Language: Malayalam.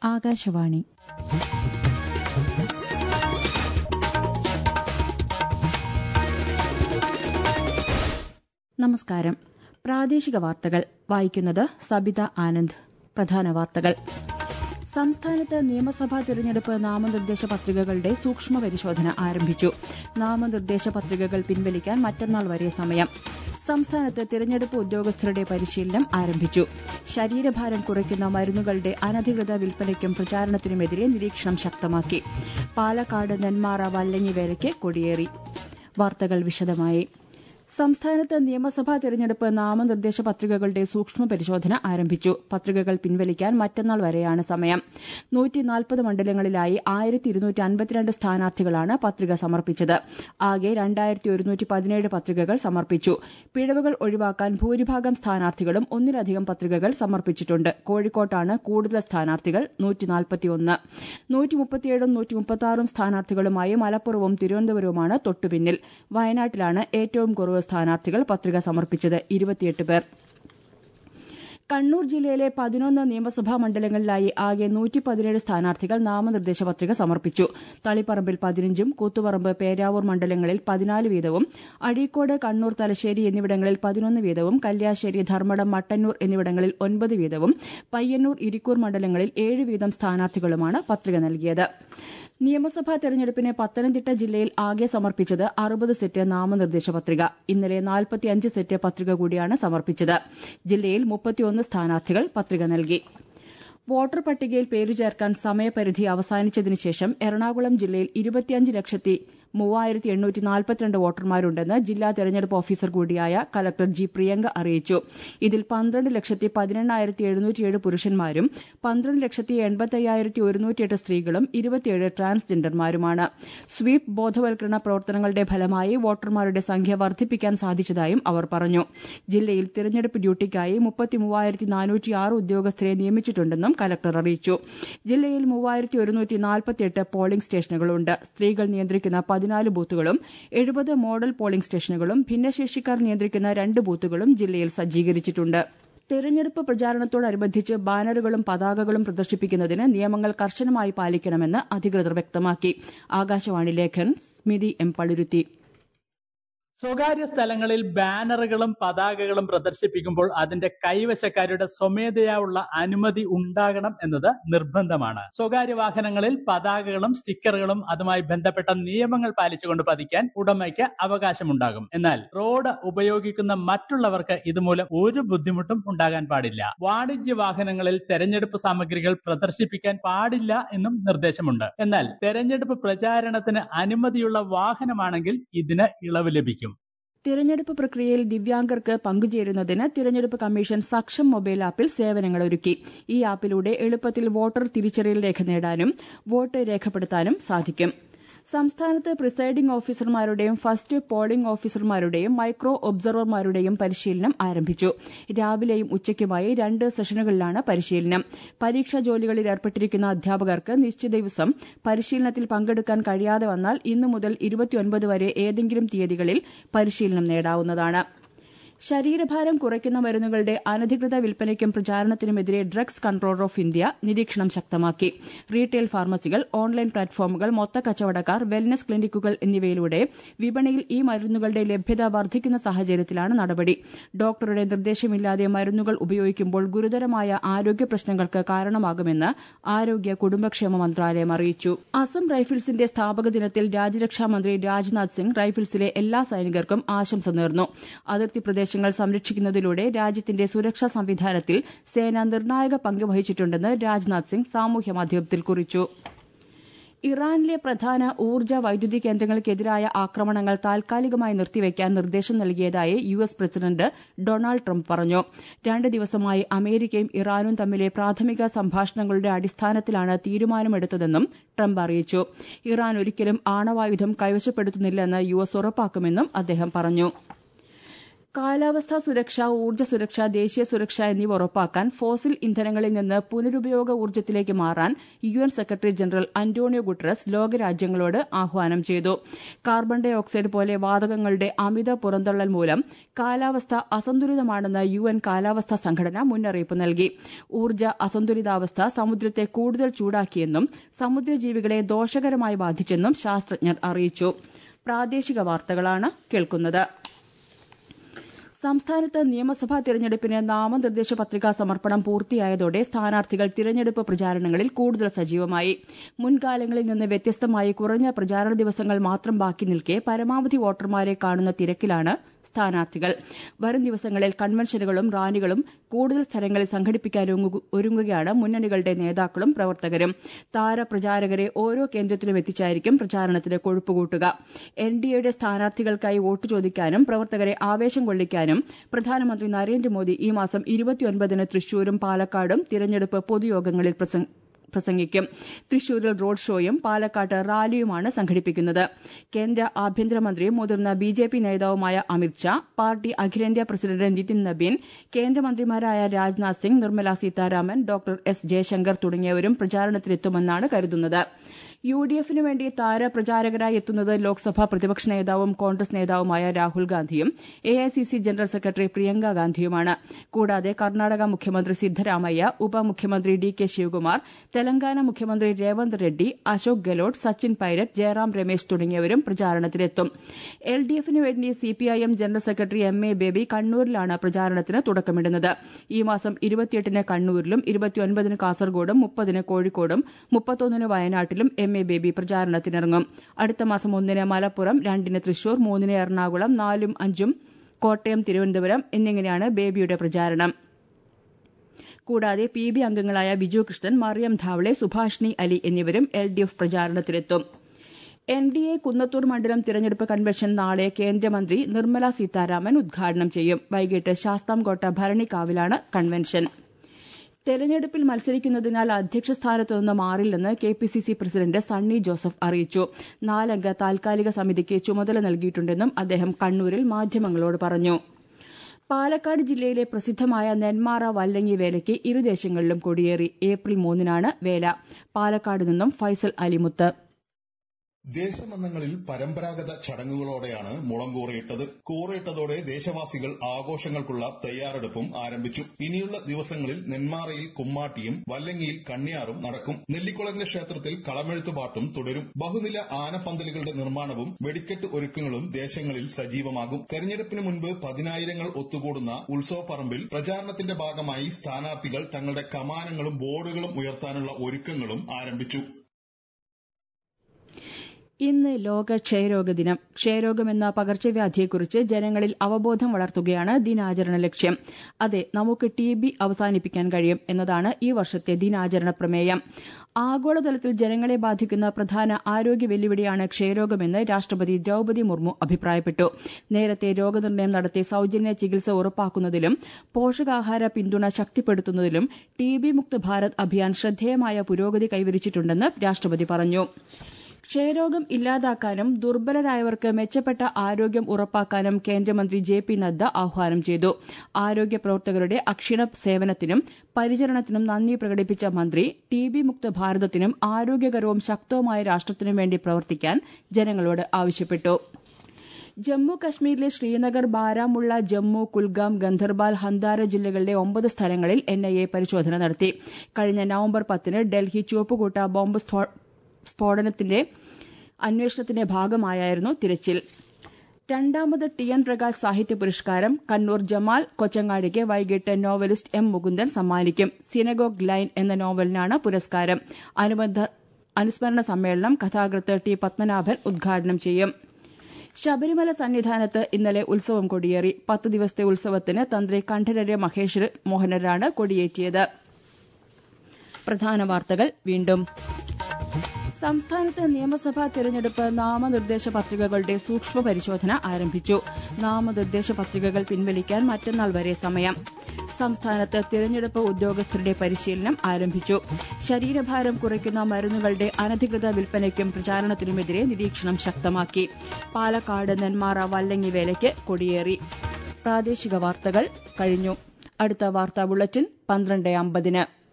ആകാശവാണി നമസ്കാരം പ്രാദേശിക വാർത്തകൾ വായിക്കുന്നത് സബിത ആനന്ദ് പ്രധാന വാർത്തകൾ സംസ്ഥാനത്ത് നിയമസഭാ തിരഞ്ഞെടുപ്പ് നാമനിർദ്ദേശ പത്രികകളുടെ സൂക്ഷ്മ പരിശോധന ആരംഭിച്ചു നാമനിർദ്ദേശ പത്രികകൾ പിൻവലിക്കാൻ മറ്റന്നാൾ വരെ സമയം സംസ്ഥാനത്ത് തിരഞ്ഞെടുപ്പ് ഉദ്യോഗസ്ഥരുടെ പരിശീലനം ആരംഭിച്ചു ശരീരഭാരം കുറയ്ക്കുന്ന മരുന്നുകളുടെ അനധികൃത വിൽപ്പനയ്ക്കും പ്രചാരണത്തിനുമെതിരെ നിരീക്ഷണം ശക്തമാക്കി പാലക്കാട് നെന്മാറ വല്ലങ്ങി വേലയ്ക്ക് കൊടിയേറി വാർത്തകൾ വിശദമായി സംസ്ഥാനത്ത് നിയമസഭാ തെരഞ്ഞെടുപ്പ് നാമനിർദ്ദേശ പത്രികകളുടെ സൂക്ഷ്മ പരിശോധന ആരംഭിച്ചു പത്രികകൾ പിൻവലിക്കാൻ മറ്റന്നാൾ വരെയാണ് സമയം നൂറ്റിനാൽപ്പത് മണ്ഡലങ്ങളിലായി ആയിരത്തി ഇരുന്നൂറ്റി അൻപത്തിരണ്ട് സ്ഥാനാർത്ഥികളാണ് പത്രിക സമർപ്പിച്ചത് ആകെ രണ്ടായിരത്തി ഒരുന്നൂറ്റി പതിനേഴ് പത്രികകൾ സമർപ്പിച്ചു പിഴവുകൾ ഒഴിവാക്കാൻ ഭൂരിഭാഗം സ്ഥാനാർത്ഥികളും ഒന്നിലധികം പത്രികകൾ സമർപ്പിച്ചിട്ടുണ്ട് കോഴിക്കോട്ടാണ് കൂടുതൽ സ്ഥാനാർത്ഥികൾ നൂറ്റിനാൽപ്പത്തിയൊന്ന് നൂറ്റിമുപ്പത്തിയേഴും നൂറ്റിമുപ്പത്തിയാറും സ്ഥാനാർത്ഥികളുമായി മലപ്പുറവും തിരുവനന്തപുരവുമാണ് തൊട്ടുപിന്നിൽ വയനാട്ടിലാണ് ഏറ്റവും കുറവ് സ്ഥാനാർത്ഥികൾ പത്രിക സമർപ്പിച്ചത് ഇരുപത്തിയെട്ട് പേർ കണ്ണൂർ ജില്ലയിലെ പതിനൊന്ന് നിയമസഭാ മണ്ഡലങ്ങളിലായി ആകെ നൂറ്റി പതിനേഴ് സ്ഥാനാർത്ഥികൾ നാമനിർദ്ദേശ പത്രിക സമർപ്പിച്ചു തളിപ്പറമ്പിൽ പതിനഞ്ചും കൂത്തുപറമ്പ് പേരാവൂർ മണ്ഡലങ്ങളിൽ പതിനാല് വീതവും അഴീക്കോട് കണ്ണൂർ തലശ്ശേരി എന്നിവിടങ്ങളിൽ പതിനൊന്ന് വീതവും കല്യാശ്ശേരി ധർമ്മടം മട്ടന്നൂർ എന്നിവിടങ്ങളിൽ ഒൻപത് വീതവും പയ്യന്നൂർ ഇരിക്കൂർ മണ്ഡലങ്ങളിൽ ഏഴ് വീതം സ്ഥാനാർത്ഥികളുമാണ് പത്രിക നൽകിയത് നിയമസഭാ തെരഞ്ഞെടുപ്പിന് പത്തനംതിട്ട ജില്ലയിൽ ആകെ സമർപ്പിച്ചത് അറുപത് സെറ്റ് നാമനിർദ്ദേശ പത്രിക ഇന്നലെ നാൽപ്പത്തിയഞ്ച് സെറ്റ് പത്രിക കൂടിയാണ് സമർപ്പിച്ചത് ജില്ലയിൽ മുപ്പത്തിയൊന്ന് സ്ഥാനാർത്ഥികൾ പത്രിക നൽകി വോട്ടർ പട്ടികയിൽ പേരു ചേർക്കാൻ സമയപരിധി അവസാനിച്ചതിന് ശേഷം എറണാകുളം ജില്ലയിൽ ഇരുപത്തിയഞ്ച് ലക്ഷത്തി മൂവായിരത്തി എണ്ണൂറ്റി നാൽപ്പത്തിരണ്ട് വോട്ടർമാരുണ്ടെന്ന് ജില്ലാ തെരഞ്ഞെടുപ്പ് ഓഫീസർ കൂടിയായ കലക്ടർ ജി പ്രിയങ്ക അറിയിച്ചു ഇതിൽ പന്ത്രണ്ട് ലക്ഷത്തി പതിനെണ്ണായിരത്തി എഴുന്നൂറ്റിയേഴ് പുരുഷന്മാരും പന്ത്രണ്ട് ലക്ഷത്തി എൺപത്തയ്യായിരത്തി ഒരുന്നൂറ്റിയെട്ട് സ്ത്രീകളും ഇരുപത്തിയേഴ് ട്രാൻസ്ജെൻഡർമാരുമാണ് സ്വീപ് ബോധവൽക്കരണ പ്രവർത്തനങ്ങളുടെ ഫലമായി വോട്ടർമാരുടെ സംഖ്യ വർദ്ധിപ്പിക്കാൻ സാധിച്ചതായും അവർ പറഞ്ഞു ജില്ലയിൽ തിരഞ്ഞെടുപ്പ് ഡ്യൂട്ടിക്കായി മുപ്പത്തി മൂവായിരത്തി നാനൂറ്റിയാറ് ഉദ്യോഗസ്ഥരെ നിയമിച്ചിട്ടുണ്ടെന്നും കലക്ടർ അറിയിച്ചു ജില്ലയിൽ മൂവായിരത്തി ഒരുന്നൂറ്റി നാൽപ്പത്തിയെട്ട് പോളിംഗ് സ്റ്റേഷനുകളുണ്ട് സ്ത്രീകൾ നിയന്ത്രിക്കുന്ന പതിനാല് ബൂത്തുകളും എഴുപത് മോഡൽ പോളിംഗ് സ്റ്റേഷനുകളും ഭിന്നശേഷിക്കാർ നിയന്ത്രിക്കുന്ന രണ്ട് ബൂത്തുകളും ജില്ലയിൽ സജ്ജീകരിച്ചിട്ടുണ്ട് തെരഞ്ഞെടുപ്പ് പ്രചാരണത്തോടനുബന്ധിച്ച് ബാനറുകളും പതാകകളും പ്രദർശിപ്പിക്കുന്നതിന് നിയമങ്ങൾ കർശനമായി പാലിക്കണമെന്ന് അധികൃതർ വ്യക്തമാക്കി ആകാശവാണി ലേഖൻ സ്മിതി എം പളുരുത്തി സ്വകാര്യ സ്ഥലങ്ങളിൽ ബാനറുകളും പതാകകളും പ്രദർശിപ്പിക്കുമ്പോൾ അതിന്റെ കൈവശക്കാരുടെ സ്വമേധയാ ഉള്ള അനുമതി ഉണ്ടാകണം എന്നത് നിർബന്ധമാണ് സ്വകാര്യ വാഹനങ്ങളിൽ പതാകകളും സ്റ്റിക്കറുകളും അതുമായി ബന്ധപ്പെട്ട നിയമങ്ങൾ പാലിച്ചുകൊണ്ട് പതിക്കാൻ ഉടമയ്ക്ക് അവകാശമുണ്ടാകും എന്നാൽ റോഡ് ഉപയോഗിക്കുന്ന മറ്റുള്ളവർക്ക് ഇതുമൂലം ഒരു ബുദ്ധിമുട്ടും ഉണ്ടാകാൻ പാടില്ല വാണിജ്യ വാഹനങ്ങളിൽ തെരഞ്ഞെടുപ്പ് സാമഗ്രികൾ പ്രദർശിപ്പിക്കാൻ പാടില്ല എന്നും നിർദ്ദേശമുണ്ട് എന്നാൽ തെരഞ്ഞെടുപ്പ് പ്രചാരണത്തിന് അനുമതിയുള്ള വാഹനമാണെങ്കിൽ ഇതിന് ഇളവ് ലഭിക്കും തിരഞ്ഞെടുപ്പ് പ്രക്രിയയിൽ ദിവ്യാംഗർക്ക് പങ്കുചേരുന്നതിന് തിരഞ്ഞെടുപ്പ് കമ്മീഷൻ സക്ഷം മൊബൈൽ ആപ്പിൽ സേവനങ്ങൾ ഒരുക്കി ഈ ആപ്പിലൂടെ എളുപ്പത്തിൽ വോട്ടർ തിരിച്ചറിയൽ രേഖ നേടാനും വോട്ട് രേഖപ്പെടുത്താനും സാധിക്കും സംസ്ഥാനത്ത് പ്രിസൈഡിംഗ് ഓഫീസർമാരുടെയും ഫസ്റ്റ് പോളിംഗ് ഓഫീസർമാരുടെയും മൈക്രോ ഒബ്സർവർമാരുടെയും പരിശീലനം ആരംഭിച്ചു രാവിലെയും ഉച്ചയ്ക്കുമായി രണ്ട് സെഷനുകളിലാണ് പരിശീലനം പരീക്ഷാ ജോലികളിൽ ഏർപ്പെട്ടിരിക്കുന്ന അധ്യാപകർക്ക് നിശ്ചിത ദിവസം പരിശീലനത്തിൽ പങ്കെടുക്കാൻ കഴിയാതെ വന്നാൽ ഇന്നു മുതൽ ഇരുപത്തിയൊൻപത് വരെ ഏതെങ്കിലും തീയതികളിൽ പരിശീലനം നേടാവുന്നതാണ് ശരീരഭാരം കുറയ്ക്കുന്ന മരുന്നുകളുടെ അനധികൃത വിൽപ്പനയ്ക്കും പ്രചാരണത്തിനുമെതിരെ ഡ്രഗ്സ് കൺട്രോളർ ഓഫ് ഇന്ത്യ നിരീക്ഷണം ശക്തമാക്കി റീറ്റെയിൽ ഫാർമസികൾ ഓൺലൈൻ പ്ലാറ്റ്ഫോമുകൾ മൊത്തക്കച്ചവടക്കാർ വെൽനസ് ക്ലിനിക്കുകൾ എന്നിവയിലൂടെ വിപണിയിൽ ഈ മരുന്നുകളുടെ ലഭ്യത വർദ്ധിക്കുന്ന സാഹചര്യത്തിലാണ് നടപടി ഡോക്ടറുടെ നിർദ്ദേശമില്ലാതെ മരുന്നുകൾ ഉപയോഗിക്കുമ്പോൾ ഗുരുതരമായ ആരോഗ്യ പ്രശ്നങ്ങൾക്ക് കാരണമാകുമെന്ന് ആരോഗ്യ കുടുംബക്ഷേമ മന്ത്രാലയം അറിയിച്ചു അസം റൈഫിൾസിന്റെ സ്ഥാപക ദിനത്തിൽ രാജ്യരക്ഷാമന്ത്രി രാജ്നാഥ് സിംഗ് റൈഫിൾസിലെ എല്ലാ സൈനികർക്കും ആശംസ നേർന്നു അതിർത്തി പ്രദേശങ്ങൾ സംരക്ഷിക്കുന്നതിലൂടെ രാജ്യത്തിന്റെ സുരക്ഷാ സംവിധാനത്തിൽ സേന നിർണായക പങ്ക് വഹിച്ചിട്ടുണ്ടെന്ന് രാജ്നാഥ് സിംഗ് സാമൂഹ്യമാധ്യമത്തിൽ കുറിച്ചു ഇറാനിലെ പ്രധാന ഊർജ്ജ വൈദ്യുതി കേന്ദ്രങ്ങൾക്കെതിരായ ആക്രമണങ്ങൾ താൽക്കാലികമായി നിർത്തിവെക്കാൻ നിർദ്ദേശം നൽകിയതായി U S president Donald Trump പറഞ്ഞു രണ്ട് ദിവസമായി അമേരിക്കയും ഇറാനും തമ്മിലെ പ്രാഥമിക സംഭാഷണങ്ങളുടെ അടിസ്ഥാനത്തിലാണ് തീരുമാനമെടുത്തതെന്നും ട്രംപ് അറിയിച്ചു ഇറാൻ ഒരിക്കലും ആണവായുധം കൈവശപ്പെടുത്തുന്നില്ലെന്ന് യു എസ് ഉറപ്പാക്കുമെന്നും അദ്ദേഹം പറഞ്ഞു കാലാവസ്ഥാ സുരക്ഷ ഊർജ്ജ സുരക്ഷ ദേശീയ സുരക്ഷ എന്നിവ ഉറപ്പാക്കാൻ ഫോസിൽ ഇന്ധനങ്ങളിൽ നിന്ന് പുനരുപയോഗ ഊർജ്ജത്തിലേക്ക് മാറാൻ U N secretary general Antonio Guterres ലോകരാജ്യങ്ങളോട് ആഹ്വാനം ചെയ്തു കാർബൺ ഡൈ ഓക്സൈഡ് പോലെ വാതകങ്ങളുടെ അമിത പുറന്തള്ളൽ മൂലം കാലാവസ്ഥ അസന്തുലിതമാണെന്ന് യു എൻ കാലാവസ്ഥാ സംഘടന മുന്നറിയിപ്പ് നൽകി ഊർജ്ജ അസന്തുലിതാവസ്ഥ സമുദ്രത്തെ കൂടുതൽ ചൂടാക്കിയെന്നും സമുദ്രജീവികളെ ദോഷകരമായി ബാധിച്ചെന്നും ശാസ്ത്രജ്ഞർ അറിയിച്ചു പ്രാദേശിക വാർത്തകളാണ് കേൾക്കുന്നത് സംസ്ഥാനത്ത് നിയമസഭാ തിരഞ്ഞെടുപ്പിന് നാമനിർദ്ദേശ പത്രികാ സമർപ്പണം പൂർത്തിയായതോടെ സ്ഥാനാർത്ഥികൾ തിരഞ്ഞെടുപ്പ് പ്രചാരണങ്ങളിൽ കൂടുതൽ സജീവമായി മുൻകാലങ്ങളിൽ നിന്ന് വ്യത്യസ്തമായി കുറഞ്ഞ പ്രചാരണ ദിവസങ്ങൾ മാത്രം ബാക്കി നിൽക്കെ പരമാവധി വോട്ടർമാരെ കാണുന്ന തിരക്കിലാണ് സ്ഥാനാർത്ഥികൾ വരും ദിവസങ്ങളിൽ കൺവെൻഷനുകളും റാലികളും കൂടുതൽ സ്ഥലങ്ങളിൽ സംഘടിപ്പിക്കാൻ ഒരുങ്ങുകയാണ് മുന്നണികളുടെ നേതാക്കളും പ്രവർത്തകരും താരപ്രചാരകരെ ഓരോ കേന്ദ്രത്തിലും എത്തിച്ചായിരിക്കും പ്രചാരണത്തിന് കൊഴുപ്പുകൂട്ടുക എൻ ഡി എയുടെ സ്ഥാനാർത്ഥികൾക്കായി വോട്ട് ചോദിക്കാനും പ്രവർത്തകരെ ആവേശം കൊള്ളിക്കാനും പ്രധാനമന്ത്രി നരേന്ദ്രമോദി ഈ മാസം ഇരുപത്തിയൊൻപതിന് തൃശൂരും പാലക്കാടും തിരഞ്ഞെടുപ്പ് പൊതുയോഗങ്ങളിൽ പ്രസംഗിക്കും തൃശൂരിൽ റോഡ് ഷോയും പാലക്കാട്ട് റാലിയുമാണ് സംഘടിപ്പിക്കുന്നത് കേന്ദ്ര ആഭ്യന്തരമന്ത്രിയും മുതിർന്ന ബി ജെ പി നേതാവുമായ അമിത്ഷാ പാർട്ടി അഖിലേന്ത്യാ പ്രസിഡന്റ് നിതിൻ നബീൻ കേന്ദ്രമന്ത്രിമാരായ രാജ്നാഥ് സിംഗ് നിർമ്മല സീതാരാമൻ ഡോക്ടർ എസ് ജയശങ്കർ തുടങ്ങിയവരും പ്രചാരണത്തിനെത്തുമെന്നാണ് കരുതുന്നത് യു ഡി എഫിനു വേണ്ടി താരപ്രചാരകരായി എത്തുന്നത് ലോക്സഭാ പ്രതിപക്ഷ നേതാവും കോൺഗ്രസ് നേതാവുമായ രാഹുൽ ഗാന്ധിയും A I C C general secretary Priyanka ഗാന്ധിയുമാണ് കൂടാതെ കർണാടക മുഖ്യമന്ത്രി സിദ്ധരാമയ്യ ഉപമുഖ്യമന്ത്രി ഡി കെ ശിവകുമാർ തെലങ്കാന മുഖ്യമന്ത്രി രേവന്ത് റെഡ്ഡി അശോക് ഗെലോട്ട് സച്ചിൻ പൈലറ്റ് ജയറാം രമേശ് തുടങ്ങിയവരും പ്രചാരണത്തിനെത്തും എൽ ഡി എഫിനു വേണ്ടി CPIM general secretary M A Baby കണ്ണൂരിലാണ് പ്രചാരണത്തിന് തുടക്കമിടുന്നത് ഈ മാസം ഇരുപത്തിയെട്ടിന് കണ്ണൂരിലും ഇരുപത്തിയൊൻപതിന് കാസർഗോഡും മുപ്പതിന് കോഴിക്കോടും മുപ്പത്തൊന്നിന് വയനാട്ടിലും എം എ ബേബി പ്രചാരണത്തിനിറങ്ങും അടുത്ത മാസം ഒന്നിന് മലപ്പുറം രണ്ടിന് തൃശൂർ മൂന്നിന് എറണാകുളം നാലും അഞ്ചും കോട്ടയം തിരുവനന്തപുരം എന്നിങ്ങനെയാണ് ബേബിയുടെ പ്രചാരണം കൂടാതെ പി ബി അംഗങ്ങളായ ബിജു കൃഷ്ണൻ മറിയം ധാവളെ സുഭാഷിണി അലി എന്നിവരും എൽ ഡി എഫ് പ്രചാരണത്തിലെത്തും എൻ ഡി എ കുന്നത്തൂർ മണ്ഡലം തിരഞ്ഞെടുപ്പ് കൺവെൻഷൻ നാളെ കേന്ദ്രമന്ത്രി നിർമ്മല സീതാരാമൻ ഉദ്ഘാടനം ചെയ്യും വൈകിട്ട് ശാസ്താംകോട്ട ഭരണിക്കാവിലാണ് കൺവെൻഷൻ തെരഞ്ഞെടുപ്പിൽ മത്സരിക്കുന്നതിനാൽ അധ്യക്ഷ സ്ഥാനത്തു നിന്ന് മാറില്ലെന്ന് K P C C president Sunny Joseph അറിയിച്ചു നാലംഗ താൽക്കാലിക സമിതിക്ക് ചുമതല നൽകിയിട്ടുണ്ടെന്നും അദ്ദേഹം കണ്ണൂരിൽ മാധ്യമങ്ങളോട് പറഞ്ഞു പാലക്കാട് ജില്ലയിലെ പ്രസിദ്ധമായ നെന്മാറ വല്ലങ്ങി വേലയ്ക്ക് ഇരുദേശങ്ങളിലും കൊടിയേറി ഏപ്രിൽ മൂന്നിനാണ് വേല പാലക്കാട് നിന്നും ഫൈസൽ അലിമുത്ത് ദേശമന്നങ്ങളിൽ പരമ്പരാഗത ചടങ്ങുകളോടെയാണ് മുളം കൂറയിട്ടത് കൂറയിട്ടതോടെ ദേശവാസികൾ ആഘോഷങ്ങൾക്കുള്ള തയ്യാറെടുപ്പും ആരംഭിച്ചു ഇനിയുള്ള ദിവസങ്ങളിൽ നെന്മാറയിൽ കുമ്മാട്ടിയും വല്ലങ്ങിയിൽ കണ്യാറും നടക്കും നെല്ലിക്കുളങ്ങ ക്ഷേത്രത്തിൽ കളമെഴുത്തുപാട്ടും തുടരും ബഹുനില ആനപ്പന്തലുകളുടെ നിർമ്മാണവും വെടിക്കെട്ട് ഒരുക്കങ്ങളും ദേശങ്ങളിൽ സജീവമാകും തെരഞ്ഞെടുപ്പിന് മുൻപ് പതിനായിരങ്ങൾ ഒത്തുകൂടുന്ന ഉത്സവപ്പറമ്പിൽ പ്രചാരണത്തിന്റെ ഭാഗമായി സ്ഥാനാർത്ഥികൾ തങ്ങളുടെ കമാനങ്ങളും ബോർഡുകളും ഉയർത്താനുള്ള ഒരുക്കങ്ങളും ആരംഭിച്ചു ഇന്ന് ലോക ക്ഷയരോഗ ദിനം ക്ഷയരോഗം എന്ന പകർച്ചവ്യാധിയെക്കുറിച്ച് ജനങ്ങളിൽ അവബോധം വളർത്തുകയാണ് ദിനാചരണ ലക്ഷ്യം അതെ നമുക്ക് ടി ബി അവസാനിപ്പിക്കാൻ കഴിയും എന്നതാണ് ഈ വർഷത്തെ ദിനാചരണ പ്രമേയം ആഗോളതലത്തിൽ ജനങ്ങളെ ബാധിക്കുന്ന പ്രധാന ആരോഗ്യ വെല്ലുവിളിയാണ് ക്ഷയരോഗമെന്ന് രാഷ്ട്രപതി ദ്രൌപതി മുർമു അഭിപ്രായപ്പെട്ടു നേരത്തെ രോഗനിർണയം നടത്തി സൌജന്യ ചികിത്സ ഉറപ്പാക്കുന്നതിലും പോഷകാഹാര പിന്തുണ ശക്തിപ്പെടുത്തുന്നതിലും ടി ബി മുക്ത് ഭാരത് അഭിയാൻ ശ്രദ്ധേയമായ പുരോഗതി കൈവരിച്ചിട്ടുണ്ടെന്ന് രാഷ്ട്രപതി പറഞ്ഞു ക്ഷയരോഗം ഇല്ലാതാക്കാനും ദുർബലരായവർക്ക് മെച്ചപ്പെട്ട ആരോഗ്യം ഉറപ്പാക്കാനും കേന്ദ്രമന്ത്രി ജെ പി നദ്ദ ആഹ്വാനം ചെയ്തു ആരോഗ്യ പ്രവർത്തകരുടെ അക്ഷീണ സേവനത്തിനും പരിചരണത്തിനും നന്ദി പ്രകടിപ്പിച്ച മന്ത്രി ടി ബി മുക്ത ഭാരതത്തിനും ആരോഗ്യകരവും ശക്തവുമായ രാഷ്ട്രത്തിനും വേണ്ടി പ്രവർത്തിക്കാൻ ജനങ്ങളോട് ആവശ്യപ്പെട്ടു ജമ്മു കശ്മീരിലെ ശ്രീനഗർ ബാരാമുള്ള ജമ്മു കുൽഗാം ഗന്ധർബാൽ ഹന്താര ജില്ലകളിലെ ഒമ്പത് സ്ഥലങ്ങളിൽ എൻഐഎ പരിശോധന നടത്തി കഴിഞ്ഞ നവംബർ പത്തിന് ഡൽഹി ചുവപ്പുകൂട്ട ബോംബ് സ്ഫോടനത്തിന്റെ അന്വേഷണത്തിന്റെ ഭാഗമായായിരുന്നു തിരച്ചിൽ രണ്ടാമത് ടി എൻ പ്രകാശ് സാഹിത്യ പുരസ്കാരം കണ്ണൂർ ജമാൽ കൊച്ചങ്ങാടിക്ക് വൈകിട്ട് നോവലിസ്റ്റ് എം മുകുന്ദൻ സമ്മാനിക്കും സിനഗോഗ് ലൈൻ എന്ന നോവലിനാണ് പുരസ്കാരം അനുബന്ധ അനുസ്മരണ സമ്മേളനം കഥാകൃത്ത് ടി പത്മനാഭൻ ഉദ്ഘാടനം ചെയ്യും ശബരിമല സന്നിധാനത്ത് ഇന്നലെ ഉത്സവം കൊടിയേറി പത്ത് ദിവസത്തെ ഉത്സവത്തിന് തന്ത്രി കണ്ഠരര് മഹേഷ് മോഹനരാണ് കൊടിയേറ്റിയത് പ്രധാന വാർത്തകൾ വീണ്ടും സംസ്ഥാനത്ത് നിയമസഭാ തെരഞ്ഞെടുപ്പ് നാമനിർദ്ദേശ പത്രികകളുടെ സൂക്ഷ്മ പരിശോധന ആരംഭിച്ചു നാമനിർദ്ദേശ പത്രികകൾ പിൻവലിക്കാൻ മറ്റന്നാൾ വരെ സമയം സംസ്ഥാനത്ത് തിരഞ്ഞെടുപ്പ് ഉദ്യോഗസ്ഥരുടെ പരിശീലനം ആരംഭിച്ചു ശരീരഭാരം കുറയ്ക്കുന്ന മരുന്നുകളുടെ അനധികൃത വിൽപ്പനയ്ക്കും പ്രചാരണത്തിനുമെതിരെ നിരീക്ഷണം ശക്തമാക്കി പാലക്കാട് നെന്മാറ വല്ലങ്ങി വേലയ്ക്ക് കൊടിയേറി പ്രാദേശിക വാർത്തകൾ കഴിഞ്ഞു അടുത്ത വാർത്താ ബുള്ളറ്റിൻ പന്ത്രണ്ട് അമ്പതിന്